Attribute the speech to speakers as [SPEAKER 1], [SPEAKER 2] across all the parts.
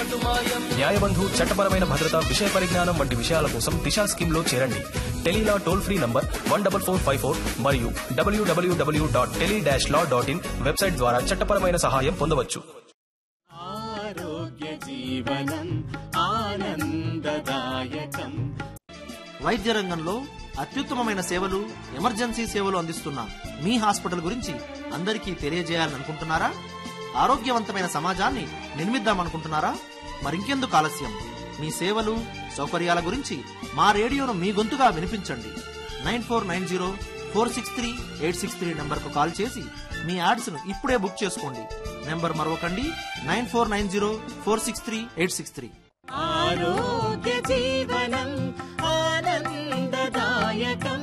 [SPEAKER 1] న్యాయబంధు చట్టపరమైన భద్రత విషయ పరిజ్ఞానం వంటి విషయాల కోసం దిశా స్కీమ్ లో చేరండి Tele Law toll free number one double four five four మరియు W W W dot tele dash law dot in website ద్వారా చట్టపరమైన సహాయం పొందవచ్చు
[SPEAKER 2] ఆరోగ్య జీవనం ఆనందదాయకం
[SPEAKER 3] వైద్య రంగంలో అత్యుత్తమమైన సేవలు ఎమర్జెన్సీ సేవలు అందిస్తున్న మీ హాస్పిటల్ గురించి అందరికీ తెలియజేయాలనుకుంటున్నారా ఆరోగ్యవంతమైన సమాజాన్ని నిర్మిద్దామనుకుంటున్నారా మరింకెందుకు ఆలస్యం మీ సేవలు సౌకర్యాల గురించి మా రేడియోను మీ గొంతుగా వినిపించండి nine four nine zero four six three eight six three నెంబర్కు కాల్ చేసి మీ యాడ్స్ను ఇప్పుడే బుక్ చేసుకోండి నెంబర్ మరొకండి nine four nine zero four six three eight six three
[SPEAKER 2] ఆరోగ్య జీవనం ఆనందదాయకం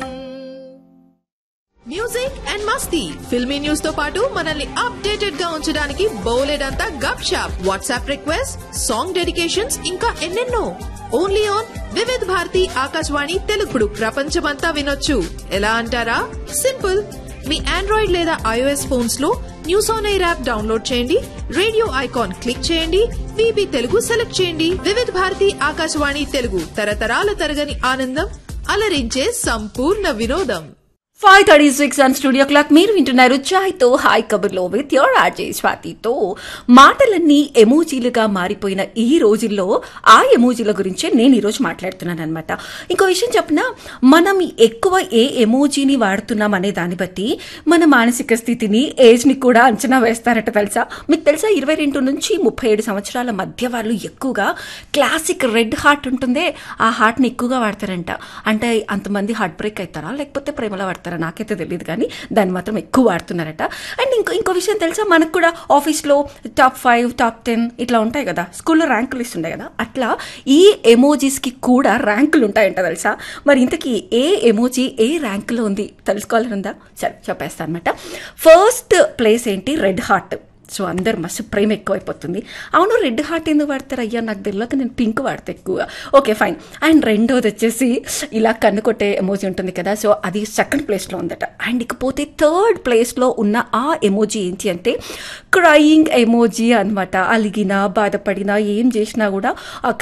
[SPEAKER 4] మ్యూజిక్ అండ్ మస్తీ ఫిల్మీ న్యూస్ తో పాటు మనల్ని అప్డేటెడ్ గా ఉంచడానికి బోలెడంతా గప్ షాప్ వాట్సాప్ రిక్వెస్ట్ సాంగ్ డెడికేషన్స్ ఇంకా ఎన్నెన్నో ఓన్లీ ఆన్ వివిధ్ భారతి ఆకాశవాణి తెలుగుడు ప్రపంచమంతా వినొచ్చు ఎలా అంటారా సింపుల్ మీ ఆండ్రాయిడ్ లేదా ఐఓఎస్ ఫోన్స్ లో News on Air app download చేయండి రేడియో ఐకాన్ క్లిక్ చేయండి విబి తెలుగు సెలెక్ట్ చేయండి వివిధ భారతి ఆకాశవాణి తెలుగు తరతరాల తరగని ఆనందం అలరించే సంపూర్ణ వినోదం
[SPEAKER 5] five thirty six and studio clock మీరు వింటున్నారు చాయ్తో హాయ్ కబుర్లో విత్ యోర్ ఆర్జే స్వాతితో మాటలన్నీ ఎమోజీలుగా మారిపోయిన ఈ రోజుల్లో ఆ ఎమోజీల గురించే నేను ఈరోజు మాట్లాడుతున్నాను అనమాట ఇంకో విషయం చెప్పిన మనం ఎక్కువ ఏ ఎమోజీని వాడుతున్నాం అనే దాన్ని బట్టి మన మానసిక స్థితిని ఏజ్ని కూడా అంచనా వేస్తారట తెలుసా మీకు తెలుసా ఇరవై రెండు నుంచి ముప్పై ఏడు సంవత్సరాల మధ్య వాళ్ళు ఎక్కువగా క్లాసిక్ రెడ్ హార్ట్ ఉంటుందే ఆ హార్ట్ని ఎక్కువగా వాడతారంట అంటే అంతమంది హార్ట్ బ్రేక్ అవుతారా లేకపోతే ప్రేమలో వాడతారా నాకైతే తెలియదు కానీ దాన్ని మాత్రం ఎక్కువ వాడుతున్నారట అండ్ ఇంకో ఇంకో విషయం తెలుసా మనకు కూడా ఆఫీస్లో టాప్ ఫైవ్ టాప్ టెన్ ఇట్లా ఉంటాయి కదా స్కూల్లో ర్యాంకులు ఇస్తుండే కదా అట్లా ఈ ఎమోజీస్కి కూడా ర్యాంకులు ఉంటాయంట తెలుసా మరి ఇంతకీ ఏ ఎమోజీ ఏ ర్యాంకులో ఉంది తెలుసుకోవాలని ఉందా సరే చెప్పేస్తాను అనమాట ఫస్ట్ ప్లేస్ ఏంటి రెడ్ హార్ట్ సో అందరు మస్తు ప్రేమ ఎక్కువైపోతుంది అవును రెడ్ హార్ట్ ఎందుకు వాడతారు అయ్యా నాకు తెలియక నేను పింక్ వాడతా ఎక్కువ ఓకే ఫైన్ అండ్ రెండోది వచ్చేసి ఇలా కన్ను కొట్టే ఎమోజీ ఉంటుంది కదా సో అది సెకండ్ ప్లేస్లో ఉందట అండ్ ఇకపోతే థర్డ్ ప్లేస్లో ఉన్న ఆ ఎమోజీ ఏంటి అంటే క్రయింగ్ ఎమోజీ అనమాట అలిగినా బాధపడినా ఏం చేసినా కూడా ఆ